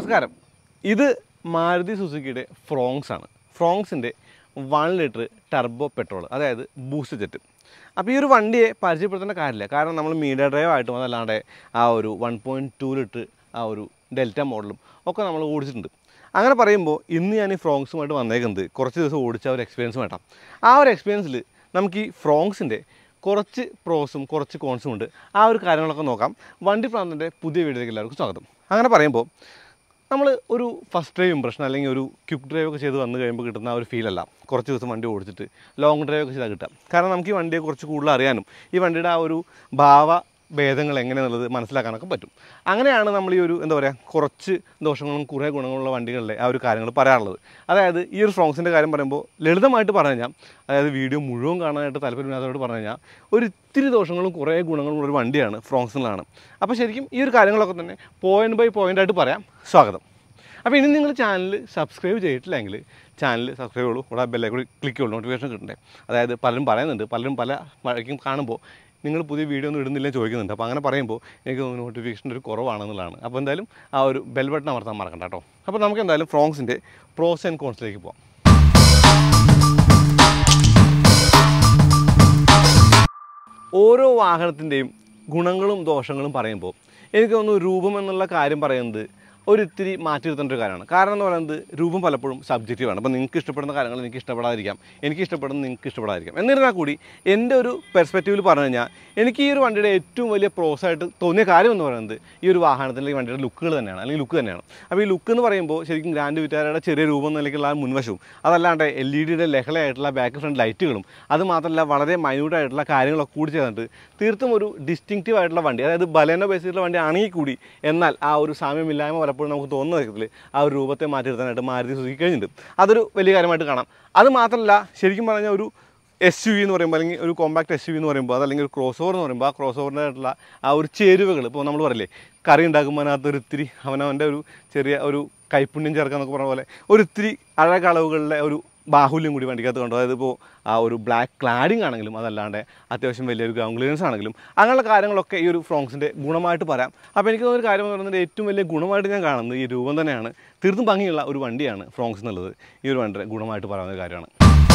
നമസ്കാരം ഇത് മാരുതി സുസുക്കിയുടെ ഫ്രോങ്സ് ആണ് ഫ്രോങ്സിൻ്റെ വൺ ലിറ്റർ ടർബോ പെട്രോൾ അതായത് ബൂസ്റ്റ് ജെറ്റ് അപ്പോൾ ഈ ഒരു വണ്ടിയെ പരിചയപ്പെടുത്തേണ്ട കാര്യമില്ല കാരണം നമ്മൾ മീഡിയ ഡ്രൈവ് ആയിട്ടും അതല്ലാണ്ട് ആ ഒരു വൺ പോയിൻറ്റ് ടു ലിറ്റർ ആ ഒരു ഡെൽറ്റ മോഡലും ഒക്കെ നമ്മൾ ഓടിച്ചിട്ടുണ്ട് അങ്ങനെ പറയുമ്പോൾ ഇന്ന് ഞാൻ ഈ ഫ്രോങ്സുമായിട്ട് വന്നേക്കുന്നത് കുറച്ച് ദിവസം ഓടിച്ച ഒരു എക്സ്പീരിയൻസ് വേണ്ടാം ആ ഒരു എക്സ്പീരിയൻസിൽ നമുക്ക് ഈ ഫ്രോങ്സിൻ്റെ കുറച്ച് പ്രോസും കുറച്ച് കോൺസും ഉണ്ട് ആ ഒരു കാര്യങ്ങളൊക്കെ നോക്കാം വണ്ടി പ്രാന്തൻ്റെ പുതിയ വീഡിയോയിലേക്ക് എല്ലാവർക്കും സ്വാഗതം അങ്ങനെ പറയുമ്പോൾ നമ്മൾ ഒരു ഫസ്റ്റ് ഡ്രൈവ് ഇമ്പ്രഷൻ അല്ലെങ്കിൽ ഒരു ക്വിക്ക് ഡ്രൈവ് ഒക്കെ ചെയ്ത് വന്നു കഴിയുമ്പോൾ കിട്ടുന്ന ആ ഒരു ഫീലല്ല കുറച്ച് ദിവസം വണ്ടി ഓടിച്ചിട്ട് ലോങ് ഡ്രൈവ് ഒക്കെ ചെയ്താൽ കിട്ടുക കാരണം നമുക്ക് ഈ വണ്ടിയെ കുറച്ച് കൂടുതൽ അറിയാനും ഈ വണ്ടിയുടെ ആ ഒരു ഭാവ ഭേദങ്ങൾ എങ്ങനെയാണെന്നുള്ളത് മനസ്സിലാക്കാനൊക്കെ പറ്റും അങ്ങനെയാണ് നമ്മൾ ഈ ഒരു എന്താ പറയുക കുറച്ച് ദോഷങ്ങളും കുറേ ഗുണങ്ങളുള്ള വണ്ടികളിലെ ആ ഒരു കാര്യങ്ങൾ പറയാറുള്ളത് അതായത് ഈ ഒരു ഫ്രോങ്സിൻ്റെ കാര്യം പറയുമ്പോൾ ലളിതമായിട്ട് പറഞ്ഞു കഴിഞ്ഞാൽ അതായത് വീഡിയോ മുഴുവൻ കാണാനായിട്ട് താല്പര്യമില്ലാത്തവരോട് പറഞ്ഞു കഴിഞ്ഞാൽ ഒരു ഇത്തിരി ദോഷങ്ങളും കുറേ ഗുണങ്ങളും ഉള്ള ഒരു വണ്ടിയാണ് ഫ്രോങ്സിലാണ് അപ്പോൾ ശരിക്കും ഈ ഒരു കാര്യങ്ങളൊക്കെ തന്നെ പോയിന്റ് ബൈ പോയിന്റ് ആയിട്ട് പറയാം സ്വാഗതം അപ്പോൾ ഇനി നിങ്ങൾ ചാനൽ സബ്സ്ക്രൈബ് ചെയ്തിട്ടില്ലെങ്കിൽ ചാനൽ സബ്സ്ക്രൈബ് ചെയ്യുള്ളൂ ഇവിടെ ബെല്ലെ കൂടി ക്ലിക്ക് ചെയ്യുള്ളൂ നോട്ടിഫിക്കേഷൻ കിട്ടണ്ടേ അതായത് പലരും പറയുന്നുണ്ട് പലരും പല വഴിക്കും കാണുമ്പോൾ നിങ്ങൾ പുതിയ വീഡിയോ ഒന്നും ഇടുന്നില്ല ചോദിക്കുന്നുണ്ട് അപ്പോൾ അങ്ങനെ പറയുമ്പോൾ എനിക്ക് നോട്ടിഫിക്കേഷൻ ഒരു കുറവാണെന്നുള്ളതാണ് അപ്പോൾ എന്തായാലും ആ ഒരു ബെൽ ബട്ടൺ അമർത്താൻ മറക്കണ്ട കേട്ടോ അപ്പോൾ നമുക്ക് എന്തായാലും ഫ്രോങ്സിൻ്റെ പ്രോസ് ആൻഡ് കോൺസിലേക്ക് പോകാം ഓരോ വാഹനത്തിൻ്റെയും ഗുണങ്ങളും ദോഷങ്ങളും പറയുമ്പോൾ എനിക്ക് തോന്നുന്നു രൂപം എന്നുള്ള കാര്യം പറയുന്നത് ഒരു ഇത്തിരി മാറ്റി നിർത്തേണ്ട ഒരു കാര്യമാണ് കാരണം എന്ന് പറയുന്നത് രൂപം പലപ്പോഴും സബ്ജക്റ്റീവാണ് അപ്പോൾ നിങ്ങൾക്ക് ഇഷ്ടപ്പെടുന്ന കാര്യങ്ങൾ എനിക്ക് ഇഷ്ടപ്പെടാതിരിക്കാം എനിക്ക് ഇഷ്ടപ്പെടുന്നത് നിങ്ങൾക്ക് ഇഷ്ടപ്പെടാതിരിക്കാം എന്നിരുന്നാൽ കൂടി എൻ്റെ ഒരു പെർസ്പെക്റ്റീവിൽ പറഞ്ഞു കഴിഞ്ഞാൽ എനിക്ക് ഈ ഒരു വണ്ടിയുടെ ഏറ്റവും വലിയ പ്രോസ് ആയിട്ട് തോന്നിയ കാര്യം എന്ന് പറയുന്നത് ഈ ഒരു വാഹനത്തിൻ്റെ ഈ വണ്ടിയുടെ ലുക്കുകൾ തന്നെയാണ് അല്ലെങ്കിൽ ലുക്ക് തന്നെയാണ് അപ്പോൾ ഈ ലുക്ക് എന്ന് പറയുമ്പോൾ ശരിക്കും ഗ്രാൻഡ് വിറ്റാരയുടെ ചെറിയ രൂപം നിലയ്ക്കുള്ള ആ മുൻവശവും അതല്ലാണ്ട് എൽ ഇ ഡിയുടെ ലഹളയായിട്ടുള്ള ബാക്ക് ഫ്രണ്ട് ലൈറ്റുകളും അത് മാത്രമല്ല വളരെ മൈന്യൂട്ടായിട്ടുള്ള കാര്യങ്ങളൊക്കെ കൂടി ചേർന്നിട്ട് തീർത്തും ഒരു ഡിസ്റ്റിങ്റ്റീവ് ആയിട്ടുള്ള വണ്ടി അതായത് ബലേനോ ബേസിലുള്ള വണ്ടി ആണെങ്കിൽ കൂടി എന്നാൽ ആ ഒരു സാമ്യമില്ലായ്മ പലപ്പോഴും നമുക്ക് തോന്നുന്ന തരത്തിൽ ആ ഒരു രൂപത്തെ മാറ്റി നിർത്താനായിട്ട് മാരുതി സുസുക്കി കഴിഞ്ഞിട്ടുണ്ട് അതൊരു വലിയ കാര്യമായിട്ട് കാണാം അത് മാത്രമല്ല ശരിക്കും പറഞ്ഞാൽ ഒരു എസ് യു വി എന്ന് പറയുമ്പോൾ അല്ലെങ്കിൽ ഒരു കോമ്പാക്ട് എസ് യു വി എന്ന് പറയുമ്പോൾ അതല്ലെങ്കിൽ ഒരു ക്രോസ് ഓവർ എന്ന് പറയുമ്പോൾ ആ ക്രോസ് ഓവറിൻ്റെ ആയിട്ടുള്ള ആ ഒരു ചേരുവകൾ ഇപ്പോൾ നമ്മൾ പറയില്ലേ കറി ഉണ്ടാക്കുമ്പോൾ അതിനകത്ത് ഒരു ഇത്തിരി അവനവൻ്റെ ഒരു ചെറിയ ഒരു കൈപ്പുണ്യം ചേർക്കുക എന്നൊക്കെ പറഞ്ഞ പോലെ ഒരു ഇത്തിരി അഴകളവുകളിലെ ഒരു ബാഹുല്യം കൂടി വണ്ടിക്കകത്ത് കണ്ടു അതായത് ഇപ്പോൾ ആ ഒരു ബ്ലാക്ക് ക്ലാഡിംഗ് ആണെങ്കിലും അതല്ലാണ്ട് അത്യാവശ്യം വലിയൊരു ഗ്രൗണ്ട് ക്ലിയറൻസ് ആണെങ്കിലും അങ്ങനെയുള്ള കാര്യങ്ങളൊക്കെ ഈ ഒരു ഫ്രോങ്സിൻ്റെ ഗുണമായിട്ട് പറയാം അപ്പോൾ എനിക്ക് തോന്നുന്ന ഒരു കാര്യം എന്ന് പറയുന്നത് ഏറ്റവും വലിയ ഗുണമായിട്ട് ഞാൻ കാണുന്നത് ഈ രൂപം തന്നെയാണ് തീർത്തും ഭംഗിയുള്ള ഒരു വണ്ടിയാണ് ഫ്രോങ്സ് എന്നുള്ളത് ഈ ഒരു വണ്ടിയുടെ ഗുണമായിട്ട് പറയാവുന്ന ഒരു കാര്യമാണ്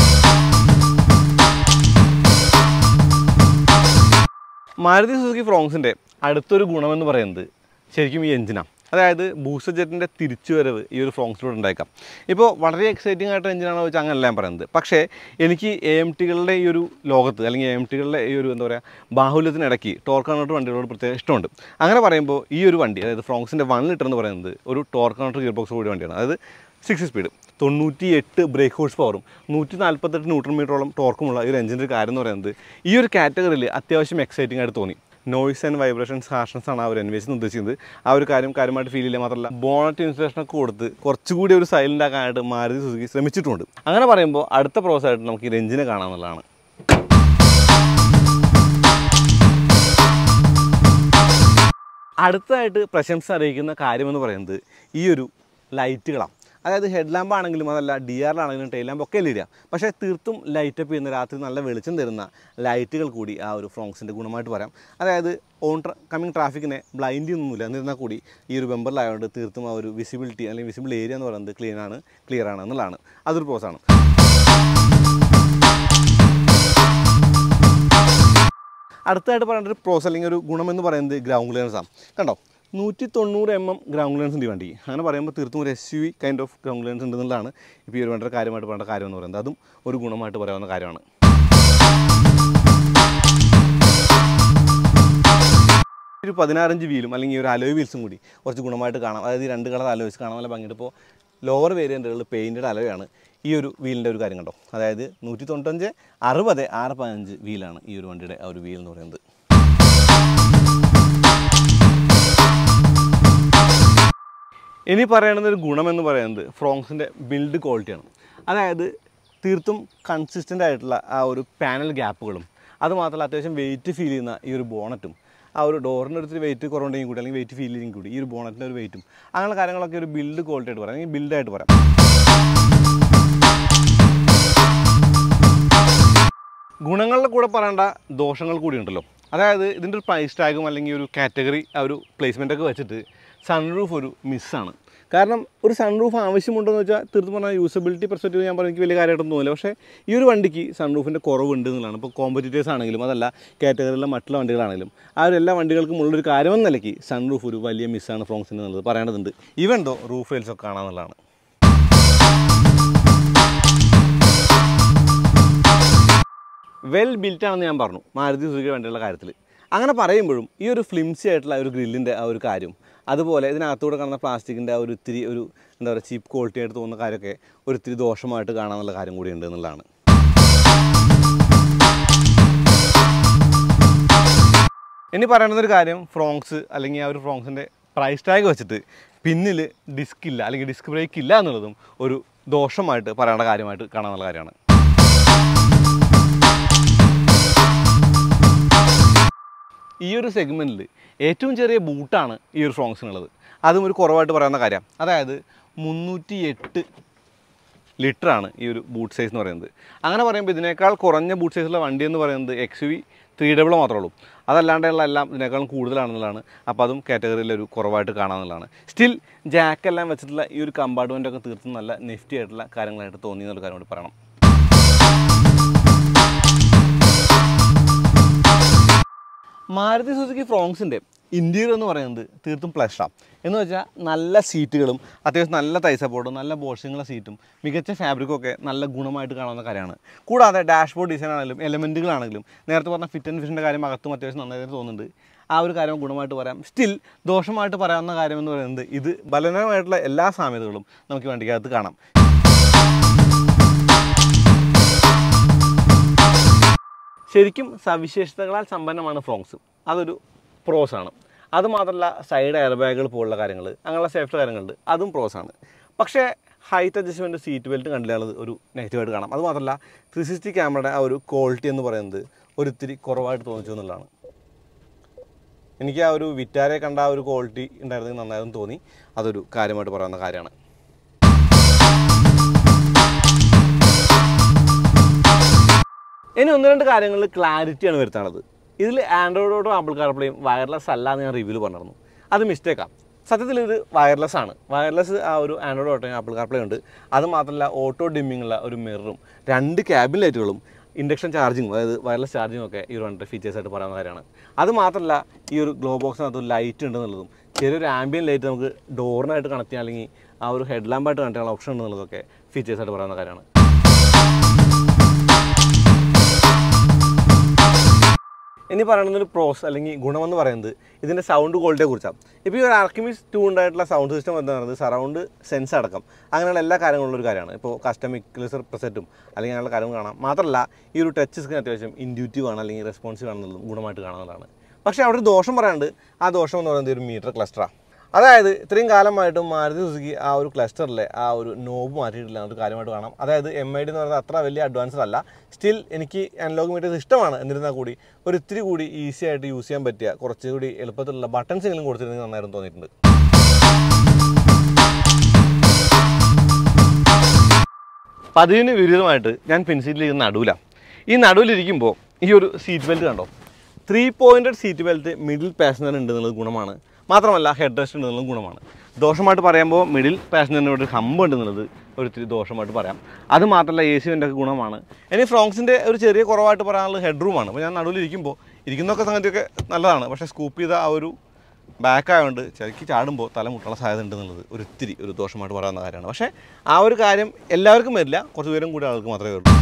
മാരുതി സുസുക്കി ഫ്രോങ്സിൻ്റെ അടുത്തൊരു ഗുണമെന്ന് പറയുന്നത് ശരിക്കും ഈ എഞ്ചിനാണ് അതായത് ബൂസ്റ്റർ ജെറ്റിൻ്റെ തിരിച്ചുവരവ് ഈ ഒരു ഫ്രോങ്സിലൂടെ ഉണ്ടായേക്കാം ഇപ്പോൾ വളരെ എക്സൈറ്റിംഗ് ആയിട്ട് എഞ്ചിനാണോ വെച്ചാൽ അങ്ങനെയല്ല ഞാൻ പറയുന്നത് പക്ഷേ എനിക്ക് എ എം ടികളുടെ ഈ ഒരു ലോകത്ത് അല്ലെങ്കിൽ എ എം ടികളുടെ ഈ ഒരു എന്താ പറയുക ബാഹുല്യത്തിനിടയ്ക്ക് ടോർക്ക് കൺവെർട്ടർ വണ്ടികളോട് പ്രത്യേക ഇഷ്ടമുണ്ട് അങ്ങനെ പറയുമ്പോൾ ഈ ഒരു വണ്ടി അതായത് ഫ്രോങ്സിൻ്റെ വൺ ലിറ്റർ എന്ന് പറയുന്നത് ഒരു ടോർക്ക് കൺവെർട്ടർ ഗിയർ ബോക്സ് കൂടി വണ്ടിയാണ് അതായത് സിക്സ് സ്പീഡ് തൊണ്ണൂറ്റി എട്ട് ബ്രേക്ക് ഹോഴ്സ് പവറും നൂറ്റി നാൽപ്പത്തെട്ട് ന്യൂട്രൺ മീറ്ററോളം ടോർക്കുമുള്ള ഈ ഒരു എഞ്ചിൻ്റെ ഒരു കാര്യം എന്ന് പറയുന്നത് ഈ ഒരു കാറ്റഗറിയിൽ അത്യാവശ്യം എക്സൈറ്റിംഗ് ആയിട്ട് തോന്നി നോയ്സ് ആൻഡ് വൈബ്രേഷൻസ് ഹാർഷ്നസ് ആണ് അവർ എൻവേസ് ഉദ്ദേശിക്കുന്നത് ആ ഒരു കാര്യം കാര്യമായിട്ട് ഫീൽ ഇല്ല മാത്രമല്ല ബോണറ്റ് ഇൻസുലേഷൻ ഒക്കെ കൊടുത്ത് കുറച്ചുകൂടി ഒരു സൈലൻ്റ് ആക്കാനായിട്ട് മാരുതി സുസുക്കി ശ്രമിച്ചിട്ടുണ്ട് അങ്ങനെ പറയുമ്പോൾ അടുത്ത പ്രോസസ് ആയിട്ട് നമുക്ക് ഈ എഞ്ചിനെ കാണാമെന്നുള്ളതാണ് അടുത്തതായിട്ട് പ്രശംസ അറിയിക്കുന്ന കാര്യമെന്ന് പറയുന്നത് ഈ ഒരു ലൈറ്റുകളാണ് അതായത് ഹെഡ് ലാമ്പ് ആണെങ്കിലും അതല്ല ഡി ആറിലാണെങ്കിലും ടെയിൽ ലാമ്പ് ഒക്കെ എല്ലിടുക പക്ഷേ തീർത്തും ലൈറ്റപ്പ് ചെയ്യുന്ന രാത്രി നല്ല വെളിച്ചം തരുന്ന ലൈറ്റുകൾ കൂടി ആ ഒരു ഫ്രോങ്സിൻ്റെ ഗുണമായിട്ട് പറയാം അതായത് ഓൺ ട്ര കമ്മിങ് ട്രാഫിക്കിനെ ബ്ലൈൻഡ് ഒന്നുമില്ല എന്നിരുന്നാൽ കൂടി ഈ ഒരു ബെമ്പറിലായതുകൊണ്ട് തീർത്തും ആ ഒരു വിസിബിലിറ്റി അല്ലെങ്കിൽ വിസിബിൾ ഏരിയ എന്ന് പറയുന്നത് ക്ലീൻ ആണ് ക്ലിയർ ആണ് എന്നുള്ളതാണ് അതൊരു പ്രോസാണ് അടുത്തായിട്ട് പറയേണ്ട ഒരു പ്രോസ് അല്ലെങ്കിൽ ഒരു ഗുണമെന്ന് പറയുന്നത് ഗ്രൗണ്ട് ക്ലിയറൻസ് ആണ് കണ്ടോ നൂറ്റി തൊണ്ണൂറ് എം എം ഗ്രൗണ്ട് ക്ലിയറൻസ് ഉണ്ട് ഈ വണ്ടി അങ്ങനെ പറയുമ്പോൾ തീർത്തും ഒരു S U V kind of ground clearance ഉണ്ടെന്നുള്ളതാണ് ഇപ്പോൾ ഈ ഒരു വണ്ടിയുടെ കാര്യമായിട്ട് പറയേണ്ട കാര്യം എന്ന് പറയുന്നത് അതും ഒരു ഗുണമായിട്ട് പറയാവുന്ന കാര്യമാണ് ഒരു പതിനാറഞ്ച് വീലും അല്ലെങ്കിൽ ഒരു അലോയ് വീൽസും കൂടി കുറച്ച് ഗുണമായിട്ട് കാണാം അതായത് ഈ രണ്ട് കളർ അലോയ്സ് കാണാൻ നല്ല ഭംഗിയിട്ട് ഇപ്പോൾ ലോവർ വേരിയൻറ്റുകളിൽ പെയിൻറ്റഡ് അലോയാണ് ഈ ഒരു വീലിൻ്റെ ഒരു കാര്യം കണ്ടോ അതായത് നൂറ്റി തൊണ്ണൂറ്റഞ്ച് അറുപത് ആറ് പതിനഞ്ച് വീലാണ് ഈ ഒരു വണ്ടിയുടെ ആ ഒരു വീൽ എന്ന് പറയുന്നത് ഇനി പറയേണ്ടുന്ന ഒരു ഗുണമെന്ന് പറയുന്നത് ഫ്രോങ്സിൻ്റെ ബിൽഡ് ക്വാളിറ്റിയാണ് അതായത് തീർത്തും കൺസിസ്റ്റൻ്റ് ആയിട്ടുള്ള ആ ഒരു പാനൽ ഗ്യാപ്പുകളും അതുമാത്രമല്ല അത്യാവശ്യം വെയിറ്റ് ഫീൽ ചെയ്യുന്ന ഈ ഒരു ബോണറ്റും ആ ഒരു ഡോറിൻ്റെ അടുത്ത് വെയിറ്റ് കുറവുണ്ടെങ്കിൽ കൂടി അല്ലെങ്കിൽ വെയിറ്റ് ഫീൽ ചെയ്യും കൂടി ഈ ഒരു ബോണറ്റിൻ്റെ ഒരു വെയിറ്റും അങ്ങനെയുള്ള കാര്യങ്ങളൊക്കെ ഒരു ബിൽഡ് ക്വാളിറ്റി ആയിട്ട് പറയാം അല്ലെങ്കിൽ ബിൽഡായിട്ട് പറയാം ഗുണങ്ങളുടെ കൂടെ പറയേണ്ട ദോഷങ്ങൾ കൂടി ഉണ്ടല്ലോ അതായത് ഇതിൻ്റെ ഒരു പ്രൈസ് ടാഗും അല്ലെങ്കിൽ ഒരു കാറ്റഗറി ആ ഒരു പ്ലേസ്മെൻ്റ് ഒക്കെ വെച്ചിട്ട് സൺറൂഫ് ഒരു മിസ്സാണ് കാരണം ഒരു സൺറൂഫ് ആവശ്യമുണ്ടോ എന്ന് വെച്ചാൽ തീർത്തും പറഞ്ഞാൽ യൂസബിലിറ്റി പെർസ്പെക്റ്റീവ് ഞാൻ പറഞ്ഞ എനിക്ക് വലിയ കാര്യമായിട്ടൊന്നും തോന്നില്ല പക്ഷേ ഈ ഒരു വണ്ടിക്ക് സൺറൂഫിൻ്റെ കുറവുണ്ട് എന്നുള്ളതാണ് ഇപ്പോൾ കോമ്പറ്റീറ്റേഴ്സ് ആണെങ്കിലും അതല്ല കാറ്റഗറിയിലെ മറ്റുള്ള വണ്ടികളാണെങ്കിലും ആ ഒരു എല്ലാ വണ്ടികൾക്കും ഉള്ളൊരു കാര്യമെന്ന നിലയ്ക്ക് സൺറൂഫ് ഒരു വലിയ മിസ്സാണ് ഫ്രോങ്സിന് എന്നുള്ളത് പറയേണ്ടതുണ്ട് ഈവൻ ദോ റൂഫ് റെയിൽസ് ഒക്കെ കാണാമെന്നുള്ളതാണ് വെൽ ബിൽറ്റ് ആണെന്ന് ഞാൻ പറഞ്ഞു മാരുതി സുസുക്കി വണ്ടികളുടെ കാര്യത്തിൽ അങ്ങനെ പറയുമ്പോഴും ഈ ഒരു ഫ്ലിംസി ആയിട്ടുള്ള ഒരു ഗ്രില്ലിൻ്റെ ആ ഒരു കാര്യം അതുപോലെ ഇതിനകത്തൂടെ കാണുന്ന പ്ലാസ്റ്റിക്കിൻ്റെ ആ ഒരു ഇത്തിരി ഒരു എന്താ പറയുക ചീപ്പ് ക്വാളിറ്റി ആയിട്ട് തോന്നുന്ന കാര്യമൊക്കെ ഒരു ഇത്തിരി ദോഷമായിട്ട് കാണാമെന്നുള്ള കാര്യം കൂടി ഉണ്ട് എന്നുള്ളതാണ് ഇനി പറയുന്നൊരു കാര്യം ഫ്രോങ്സ് അല്ലെങ്കിൽ ആ ഒരു ഫ്രോങ്സിൻ്റെ പ്രൈസ് ടാഗ് വെച്ചിട്ട് പിന്നിൽ ഡിസ്ക് ഇല്ല അല്ലെങ്കിൽ ഡിസ്ക് ബ്രേക്ക് ഇല്ല എന്നുള്ളതും ഒരു ദോഷമായിട്ട് പറയേണ്ട കാര്യമായിട്ട് കാണാനുള്ള കാര്യമാണ് ഈ ഒരു സെഗ്മെൻറ്റിൽ ഏറ്റവും ചെറിയ ബൂട്ടാണ് ഈ ഒരു ഫ്രോങ്സിനുള്ളത് അതും ഒരു കുറവായിട്ട് പറയുന്ന കാര്യം അതായത് മുന്നൂറ്റി എട്ട് ലിറ്ററാണ് ഈ ഒരു ബൂട്ട് സൈസ് എന്ന് പറയുന്നത് അങ്ങനെ പറയുമ്പോൾ ഇതിനേക്കാൾ കുറഞ്ഞ ബൂട്ട് സൈസുള്ള വണ്ടി എന്ന് പറയുന്നത് എക്സ് വി ത്രീ ഡബിൾ മാത്രമേ ഉള്ളൂ അതല്ലാണ്ടുള്ള എല്ലാം ഇതിനേക്കാളും കൂടുതലാണെന്നുള്ളതാണ് അപ്പോൾ അതും കാറ്റഗറിയിൽ ഒരു കുറവായിട്ട് കാണാമെന്നുള്ളതാണ് സ്റ്റിൽ ജാക്കെല്ലാം വെച്ചിട്ടുള്ള ഈ ഒരു കമ്പാർട്ട്മെൻ്റ് ഒക്കെ തീർത്തും നല്ല നെഫ്റ്റി ആയിട്ടുള്ള കാര്യങ്ങളായിട്ട് തോന്നി എന്നുള്ള കാര്യം കൂടി പറയണം മാരുതി സുസുക്കി ഫ്രോങ്സിൻ്റെ ഇൻറ്റീരിയർ എന്ന് പറയുന്നത് തീർത്തും പ്ലഷാണ് എന്ന് വെച്ചാൽ നല്ല സീറ്റുകളും അത്യാവശ്യം നല്ല തൈ സപ്പോർട്ടും നല്ല ബോഷിങ്ങുള്ള സീറ്റും മികച്ച ഫാബ്രിക്കും ഒക്കെ നല്ല ഗുണമായിട്ട് കാണാവുന്ന കാര്യമാണ് കൂടാതെ ഡാഷ്ബോർഡ് ഡിസൈൻ ആണെങ്കിലും എലമെൻറ്റുകളാണെങ്കിലും നേരത്തെ പറഞ്ഞ ഫിറ്റ് ആൻഡ് ഫിഷിൻ്റെ കാര്യം അകത്തും അത്യാവശ്യം നന്നായി തോന്നുന്നുണ്ട് ആ ഒരു കാര്യം ഗുണമായിട്ട് പറയാം സ്റ്റിൽ ദോഷമായിട്ട് പറയാവുന്ന കാര്യം എന്ന് പറയുന്നത് ഇത് ബലനമായിട്ടുള്ള എല്ലാ സാമ്യതകളും നമുക്ക് ഈ വണ്ടിക്കകത്ത് കാണാം ശരിക്കും സവിശേഷതകളാൽ സമ്പന്നമാണ് ഫ്രോങ്സ് അതൊരു പ്രോസ് ആണ് അതുമാത്രമല്ല സൈഡ് എയർ ബാഗുകൾ പോലുള്ള കാര്യങ്ങൾ അങ്ങനെയുള്ള സേഫ്റ്റി കാര്യങ്ങളുണ്ട് അതും പ്രോസ് ആണ് പക്ഷേ ഹൈറ്റ് അഡ്ജസ്റ്റ്മെൻറ്റ് സീറ്റ് ബെൽറ്റ് കണ്ടില്ലാതെ ഒരു നെഗറ്റീവായിട്ട് കാണാം അതുമാത്രമല്ല ത്രീ സിക്സ്റ്റി ക്യാമറയുടെ ആ ഒരു ക്വാളിറ്റി എന്ന് പറയുന്നത് ഒരിത്തിരി കുറവായിട്ട് തോന്നിച്ചു എന്നുള്ളതാണ് എനിക്ക് ആ ഒരു വിറ്റാരെ കണ്ട ആ ഒരു ക്വാളിറ്റി ഉണ്ടായിരുന്നെങ്കിൽ നന്നായിരുന്നു തോന്നി അതൊരു കാര്യമായിട്ട് പറയാവുന്ന കാര്യമാണ് ഇനി ഒന്ന് രണ്ട് കാര്യങ്ങളിൽ ക്ലാരിറ്റിയാണ് വരുത്താനുള്ളത് ഇതിൽ ആൻഡ്രോയിഡോടും ആപ്പിൾ കാർപ്ലേയും വയർലെസ് അല്ല എന്ന് ഞാൻ റിവ്യൂവിൽ പറഞ്ഞിരുന്നു അത് മിസ്റ്റേക്കാണ് സത്യത്തിൽ ഇത് വയർലെസ് ആണ് വയർലെസ് ആ ഒരു ആൻഡ്രോയിഡ് ഓട്ടോയും ആപ്പിൾ കാർപ്ലേ ഉണ്ട് അത് മാത്രമല്ല ഓട്ടോ ഡിമ്മിംഗ് ഉള്ള ഒരു മിററും രണ്ട് ക്യാബിൻ ലൈറ്റുകളും ഇൻഡക്ഷൻ ചാർജിങ്ങും അതായത് വയർലെസ് ചാർജിങ്ങും ഒക്കെ ഈ ഒരു വണ്ടിയുടെ ഫീച്ചേഴ്സ് ആയിട്ട് പറയാവുന്ന കാര്യമാണ് അത് മാത്രമല്ല ഈ ഒരു ഗ്ലോ ബോക്സിനകത്ത് ലൈറ്റ് ഉണ്ടെന്നുള്ളതും ചെറിയൊരു ആംബിയൻ ലൈറ്റ് നമുക്ക് ഡോറിനായിട്ട് കണക്ട് ചെയ്യാൻ അല്ലെങ്കിൽ ആ ഒരു ഹെഡ് ലാമ്പായിട്ട് കണക്ട് ചെയ്യാനുള്ള ഓപ്ഷൻ ഉണ്ടെന്നുള്ളതൊക്കെ ഫീച്ചേഴ്സ് ആയിട്ട് പറയാവുന്ന കാര്യമാണ് ഇനി പറയുന്നത് ഒരു പ്രോസ് അല്ലെങ്കിൽ ഗുണമെന്ന് പറയുന്നത് ഇതിൻ്റെ സൗണ്ട് ക്വാളിറ്റിയെ കുറിച്ചാണ് ഇപ്പോൾ ഈ ഒരു ആർക്കിമിസ് ടു ഉണ്ടായിട്ടുള്ള സൗണ്ട് സിസ്റ്റം എന്ന് പറയുന്നത് സറൗണ്ട് സെൻസ് അടക്കം അങ്ങനെയുള്ള എല്ലാ കാര്യങ്ങളുള്ള ഒരു കാര്യമാണ് ഇപ്പോൾ കസ്റ്റമിക് ക്ലിസർ പ്രസറ്റും അല്ലെങ്കിൽ അങ്ങനെയുള്ള കാര്യങ്ങൾ കാണാം മാത്രമല്ല ഈ ഒരു ടച്ച് സ്ക്രീൻ അത്യാവശ്യം ഇൻഡ്യൂറ്റീവ് ആണ് അല്ലെങ്കിൽ റെസ്പോൺസീവ് ആണെന്നുള്ളതും ഗുണമായിട്ട് കാണുന്നതാണ് പക്ഷേ അവിടെ ഒരു ദോഷം പറയാണ്ട് ആ ദോഷം എന്ന് പറയുന്നത് ഒരു മീറ്റർ ക്ലസ്റ്ററാണ് അതായത് ഇത്രയും കാലമായിട്ടും മാരുതി സുസുക്കി ആ ഒരു ക്ലസ്റ്ററിലെ ആ ഒരു നോബ് മാറ്റിയിട്ടില്ല എന്നൊരു കാര്യമായിട്ട് കാണാം അതായത് എം ഐ ഡി എന്ന് പറയുന്നത് അത്ര വലിയ അഡ്വാൻസ്ഡ് അല്ല സ്റ്റിൽ എനിക്ക് അനലോഗ് മീറ്റേഴ്സ് ഇഷ്ടമാണ് എന്നിരുന്നാൽ കൂടി ഒരു ഇത്തിരി കൂടി ഈസി ആയിട്ട് യൂസ് ചെയ്യാൻ പറ്റിയ കുറച്ചുകൂടി എളുപ്പത്തിലുള്ള ബട്ടൺസ് എങ്കിലും കൊടുത്തിരുന്നെങ്കിൽ നന്നായിരുന്നു തോന്നിയിട്ടുണ്ട് പതിവിന് വിരുദ്ധമായിട്ട് ഞാൻ പെൻസിലിൽ ഇരുന്ന് നടുവിലാണ് ഈ നടുവിലിരിക്കുമ്പോൾ ഈ ഒരു സീറ്റ് ബെൽറ്റ് കണ്ടോ three pointed seat belt middle passenger ഉണ്ട് എന്നുള്ളത് ഗുണമാണ് മാത്രമല്ല ഹെഡ് റെസ്റ്റ് ഉണ്ട് എന്നുള്ളത് ഗുണമാണ് ദോഷമായിട്ട് പറയുമ്പോൾ മിഡിൽ പാസഞ്ചറിന് ഇവിടെ ഒരു ഹമ്പ് ഉണ്ട് എന്നുള്ളത് ഒരു ഇത്തിരി ദോഷമായിട്ട് പറയാം അത് മാത്രമല്ല എ സി വെൻ്റെ ഒക്കെ ഗുണമാണ് ഇനി ഫ്രോങ്സിൻ്റെ ഒരു ചെറിയ കുറവായിട്ട് പറയാനുള്ളത് ഹെഡ് റൂമാണ് അപ്പോൾ ഞാൻ നടുവിലിരിക്കുമ്പോൾ ഇരിക്കുന്നൊക്കെ സംഗതിയൊക്കെ നല്ലതാണ് പക്ഷേ സ്കൂപ്പ് ചെയ്ത ആ ഒരു ബാക്ക് ആയതുകൊണ്ട് ചിലക്ക് ചാടുമ്പോൾ തല മുട്ടുള്ള സാധ്യത ഉണ്ട് എന്നുള്ളത് ഒരു ഇത്തിരി ഒരു ദോഷമായിട്ട് പറയാവുന്ന കാര്യമാണ് പക്ഷേ ആ ഒരു കാര്യം എല്ലാവർക്കും വരില്ല കുറച്ച് പേരും കൂടി ആൾക്ക് മാത്രമേ വരുള്ളൂ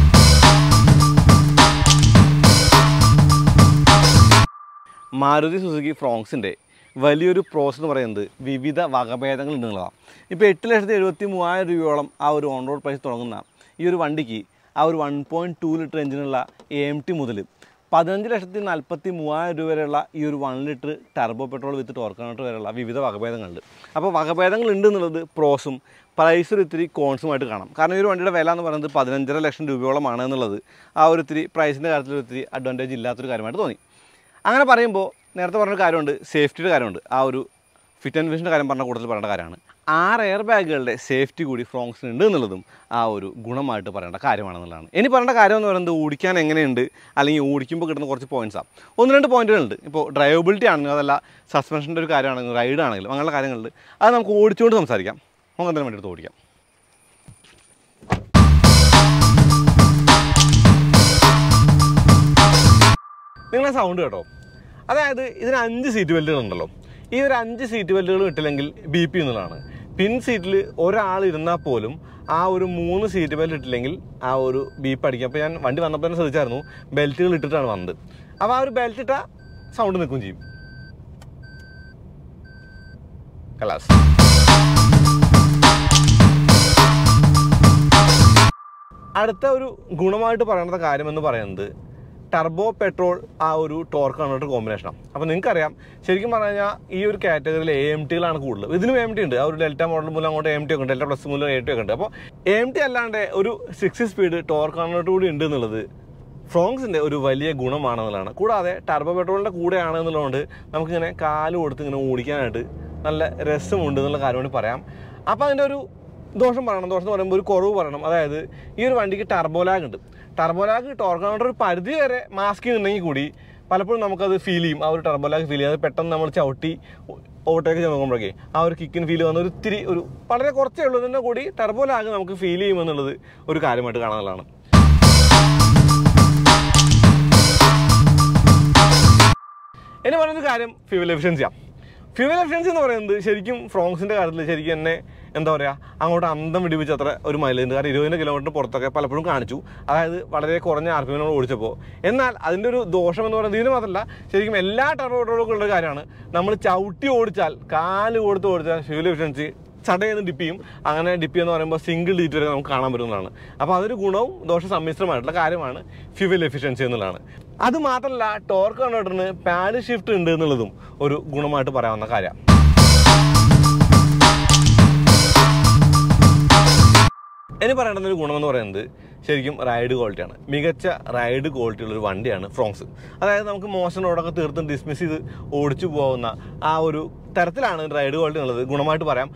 മാരുതി സുസുക്കി ഫ്രോങ്സിൻ്റെ വലിയൊരു പ്രോസ് എന്ന് പറയുന്നത് വിവിധ വകഭേദങ്ങൾ ഉണ്ടെന്നുള്ളതാണ് ഇപ്പോൾ എട്ട് ലക്ഷത്തി എഴുപത്തി മൂവായിരം രൂപയോളം ആ ഒരു ഓൺ റോഡ് പ്രൈസ് തുടങ്ങുന്ന ഈ ഒരു വണ്ടിക്ക് ആ ഒരു വൺ പോയിൻറ്റ് ടു ലിറ്റർ എഞ്ചിനുള്ള എ എം ടി മുതൽ പതിനഞ്ച് ലക്ഷത്തി നാൽപ്പത്തി മൂവായിരം രൂപ വരെയുള്ള ഈ ഒരു one litre turbo petrol with ടോർക്കനോട്ട് വരെയുള്ള വിവിധ വകഭേദങ്ങളുണ്ട് അപ്പോൾ വകഭേദങ്ങൾ ഉണ്ട് എന്നുള്ളത് പ്രോസും പ്രൈസ് ഒരു ഇത്തിരി കോൺസുമായിട്ട് കാണാം കാരണം ഈ ഒരു വണ്ടിയുടെ വില എന്ന് പറയുന്നത് പതിനഞ്ചര ലക്ഷം രൂപയോളമാണ് എന്നുള്ളത് ആ ഒരു ഇത്തിരി പ്രൈസിൻ്റെ കാര്യത്തിൽ ഒരു ഇത്തിരി അഡ്വാൻറ്റേജ് ഇല്ലാത്തൊരു കാര്യമായിട്ട് തോന്നി അങ്ങനെ പറയുമ്പോൾ നേരത്തെ പറഞ്ഞൊരു കാര്യമുണ്ട് സേഫ്റ്റിയുടെ കാര്യമുണ്ട് ആ ഒരു ഫിറ്റ് ആൻഡ് ഫിഷിൻ്റെ കാര്യം പറഞ്ഞ കൂടുതൽ പറയേണ്ട കാര്യമാണ് ആറ് എയർ ബാഗുകളുടെ സേഫ്റ്റി കൂടി ഫ്രോങ്സിന് ഉണ്ട് എന്നുള്ളതും ആ ഒരു ഗുണമായിട്ട് പറയേണ്ട കാര്യമാണെന്നുള്ളതാണ് ഇനി പറയേണ്ട കാര്യം എന്ന് പറയുന്നത് ഓടിക്കാൻ എങ്ങനെയുണ്ട് അല്ലെങ്കിൽ ഓടിക്കുമ്പോൾ കിട്ടുന്ന കുറച്ച് പോയിൻറ്റ്സാണ് ഒന്ന് രണ്ട് പോയിന്റുകളുണ്ട് ഇപ്പോൾ ഡ്രൈവബിലിറ്റി ആണെങ്കിലും അതല്ല സസ്പെൻഷൻ്റെ ഒരു കാര്യമാണെങ്കിലും റൈഡ് ആണെങ്കിലും അങ്ങനെയുള്ള കാര്യങ്ങളുണ്ട് അത് നമുക്ക് ഓടിച്ചുകൊണ്ട് സംസാരിക്കാം നമുക്ക് എന്തായാലും വണ്ടി എടുത്ത് ഓടിക്കാം നിങ്ങളെ സൗണ്ട് കേട്ടോ അതായത് ഇതിന് അഞ്ച് സീറ്റ് ബെൽറ്റുകൾ ഉണ്ടല്ലോ ഈ ഒരു അഞ്ച് സീറ്റ് ബെൽറ്റുകൾ ഇട്ടില്ലെങ്കിൽ ബി പി എന്നുള്ളതാണ് പിൻ സീറ്റിൽ ഒരാൾ ഇരുന്നാൽ പോലും ആ ഒരു മൂന്ന് സീറ്റ് ബെൽറ്റ് ഇട്ടില്ലെങ്കിൽ ആ ഒരു ബീപ്പ് അടിക്കും അപ്പോൾ ഞാൻ വണ്ടി വന്നപ്പോൾ തന്നെ ശ്രദ്ധിച്ചായിരുന്നു ബെൽറ്റുകൾ ഇട്ടിട്ടാണ് വന്നത് അപ്പോൾ ആ ഒരു ബെൽറ്റ് ഇട്ടാൽ സൗണ്ട് നിൽക്കുകയും ചെയ്യും കലാസ് അടുത്ത ഒരു ഗുണമായിട്ട് പറയേണ്ട കാര്യം എന്ന് പറയുന്നത് ടർബോ പെട്രോൾ ആ ഒരു ടോർക്ക് കൺവേർട്ടർ കോമ്പിനേഷനാണ് അപ്പോൾ നിങ്ങൾക്കറിയാം ശരിക്കും പറഞ്ഞു കഴിഞ്ഞാൽ ഈ ഒരു കാറ്റഗറിയിൽ എ എം ടികളാണ് കൂടുതൽ ഇതിനും എം ടി ഉണ്ട് ആ ഒരു ഡെൽറ്റ മോഡൽ മൂലം അങ്ങോട്ട് എം ടി ഒക്കെ ഉണ്ട് ഡെൽറ്റ പ്ലസ് മൂലം എ ടി ഒക്കെ ഉണ്ട് അപ്പോൾ എം ടി അല്ലാണ്ട് ഒരു സിക്സ് സ്പീഡ് ടോർക്ക് കൺവേർട്ടർ കൂടി ഉണ്ട് എന്നുള്ളത് ഫ്രോങ്സിൻ്റെ ഒരു വലിയ ഗുണമാണെന്നുള്ളതാണ് കൂടാതെ ടർബോ പെട്രോളിൻ്റെ കൂടെയാണ് എന്നുള്ളതുകൊണ്ട് നമുക്കിങ്ങനെ കാല് കൊടുത്ത് ഇങ്ങനെ ഓടിക്കാനായിട്ട് നല്ല രസമുണ്ട് എന്നുള്ള കാര്യം കൂടി പറയാം അപ്പോൾ അതിൻ്റെ ഒരു ദോഷം പറയണം ദോഷം എന്ന് പറയുമ്പോൾ ഒരു കുറവ് പറയണം അതായത് ഈ ഒരു വണ്ടിക്ക് ടർബോ ലാഗ് ഉണ്ട് ടർബോ ലാഗ് ടോർക്ക് കൗണ്ടർ ഒരു പരിധി വരെ മാസ്ക് ഉണ്ടെങ്കിൽ കൂടി പലപ്പോഴും നമുക്കത് ഫീൽ ചെയ്യും ആ ഒരു ടർബോ ലാഗ് ഫീൽ ചെയ്യും അത് പെട്ടെന്ന് നമ്മൾ ചവിട്ടി ഓട്ടേക്ക് നോക്കുമ്പോഴേക്കേ ആ ഒരു കിക്കിന് ഫീൽ വന്ന ഒരു ഇത്തിരി ഒരു വളരെ കുറച്ചേ ഉള്ളൂ തന്നെ കൂടി ടർബോ ലാഗ് നമുക്ക് ഫീൽ ചെയ്യുമെന്നുള്ളത് ഒരു കാര്യമായിട്ട് കാണാനുള്ളതാണ് ഇനി പറയുന്ന കാര്യം ഫ്യൂവൽ എഫിഷ്യൻസിയാണ് ഫ്യൂവൽ എഫിഷ്യൻസി എന്ന് പറയുന്നത് ശരിക്കും ഫ്രോങ്സിൻ്റെ കാര്യത്തിൽ ശരിക്കും എന്നെ എന്താ പറയുക അങ്ങോട്ട് അന്തം വിടിപ്പിച്ച അത്ര ഒരു മൈലേജ് കാരണം ഇരുപതിന് കിലോമീറ്റർ പുറത്തൊക്കെ പലപ്പോഴും കാണിച്ചു അതായത് വളരെ കുറഞ്ഞ ആർ പി എമ്മിനോട് ഓടിച്ചപ്പോൾ എന്നാൽ അതിൻ്റെ ഒരു ദോഷം എന്ന് പറയുന്നത് ഇതിന് മാത്രമല്ല ശരിക്കും എല്ലാ ടർബോട്ടോടും ഉള്ള കാര്യമാണ് നമ്മൾ ചവിട്ടി ഓടിച്ചാൽ കാല് കൊടുത്ത് ഓടിച്ചാൽ ഫ്യൂവൽ എഫിഷ്യൻസി ചടയെന്ന് ഡിപ്പ് ചെയ്യും അങ്ങനെ ഡിപ്പ് എന്ന് പറയുമ്പോൾ സിംഗിൾ ഡീറ്റ് വരെ നമുക്ക് കാണാൻ പറ്റുന്നതാണ് അപ്പോൾ അതൊരു ഗുണവും ദോഷ സമ്മിശ്രമായിട്ടുള്ള കാര്യമാണ് ഫ്യൂവൽ എഫിഷ്യൻസി എന്നുള്ളതാണ് അത് മാത്രമല്ല ടോർക്ക് കൺവേർട്ടറിന് പാഡ് ഷിഫ്റ്റ് ഉണ്ട് എന്നുള്ളതും ഒരു ഗുണമായിട്ട് പറയാവുന്ന കാര്യമാണ് ഇനി പറയേണ്ടുന്ന ഒരു ഗുണമെന്ന് പറയുന്നത് ശരിക്കും റൈഡ് ക്വാളിറ്റിയാണ് മികച്ച റൈഡ് ക്വാളിറ്റി ഉള്ള ഒരു വണ്ടിയാണ് ഫ്രോങ്സ് അതായത് നമുക്ക് മോശം റോഡൊക്കെ തീർത്തും ഡിസ്മിസ് ചെയ്ത് ഓടിച്ചു പോകുന്ന ആ ഒരു തരത്തിലാണ് റൈഡ് ക്വാളിറ്റി ഉള്ളത് ഗുണമായിട്ട് പറയാം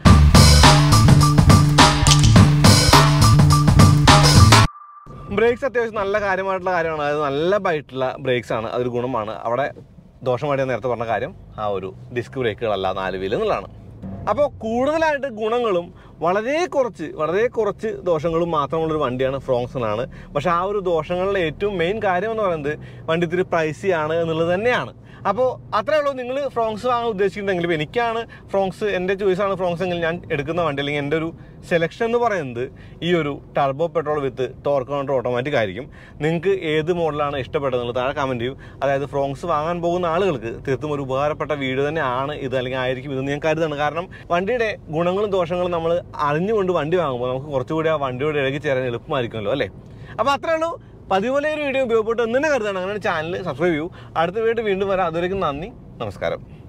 ബ്രേക്സ് അത്യാവശ്യം നല്ല കാര്യമായിട്ടുള്ള കാര്യമാണ് അതായത് നല്ല ബൈറ്റുള്ള ബ്രേക്സ് ആണ് അതൊരു ഗുണമാണ് അവിടെ ദോഷമായിട്ട് ഞാൻ നേരത്തെ പറഞ്ഞ കാര്യം ആ ഒരു ഡിസ്ക് ബ്രേക്കുകളല്ല നാല് വീല് എന്നുള്ളതാണ് അപ്പോൾ കൂടുതലായിട്ട് ഗുണങ്ങളും വളരെ കുറച്ച് വളരെ കുറച്ച് ദോഷങ്ങളും മാത്രമുള്ളൊരു വണ്ടിയാണ് ഫ്രോങ്സ് എന്നാണ് പക്ഷെ ആ ഒരു ദോഷങ്ങളുടെ ഏറ്റവും മെയിൻ കാര്യം എന്ന് പറയുന്നത് വണ്ടി ഇത്തിരി പ്രൈസി ആണ് എന്നുള്ളത് തന്നെയാണ് അപ്പോൾ അത്രേ ഉള്ളൂ നിങ്ങൾ ഫ്രോങ്സ് വാങ്ങാൻ ഉദ്ദേശിക്കുന്നുണ്ടെങ്കിൽ ഇപ്പോൾ എനിക്കാണ് ഫ്രോങ്സ് എൻ്റെ ചോയ്സാണ് ഫ്രോങ്സ് എങ്കിൽ ഞാൻ എടുക്കുന്ന വണ്ടി അല്ലെങ്കിൽ എൻ്റെ ഒരു സെലക്ഷൻ എന്ന് പറയുന്നത് ഈ ഒരു turbo petrol with torque counter automatic ആയിരിക്കും നിങ്ങൾക്ക് ഏത് മോഡലാണ് ഇഷ്ടപ്പെട്ടതെന്നുള്ളത് താഴെ കമൻറ്റ് ചെയ്യും അതായത് ഫ്രോങ്സ് വാങ്ങാൻ പോകുന്ന ആളുകൾക്ക് തീർത്തും ഒരു ഉപകാരപ്പെട്ട വീഡിയോ തന്നെയാണ് ഇത് അല്ലെങ്കിൽ ആയിരിക്കും ഇതെന്ന് ഞാൻ കരുതാണ് കാരണം വണ്ടിയുടെ ഗുണങ്ങളും ദോഷങ്ങളും നമ്മൾ അറിഞ്ഞുകൊണ്ട് വണ്ടി വാങ്ങുമ്പോൾ നമുക്ക് കുറച്ചുകൂടി ആ വണ്ടിയോട് ഇഴകി ചേരാൻ എളുപ്പമായിരിക്കുമല്ലോ അല്ലേ അപ്പോൾ അത്രേ ഉള്ളൂ പതിപോലെ ഒരു വീഡിയോ ഉപയോഗപ്പെട്ട് എന്ന് തന്നെ കരുതാണ് അങ്ങനെ ചാനൽ സബ്സ്ക്രൈബ് ചെയ്യൂ അടുത്ത വീഡിയോ വീണ്ടും വരാം അതുവരേക്കും നന്ദി നമസ്കാരം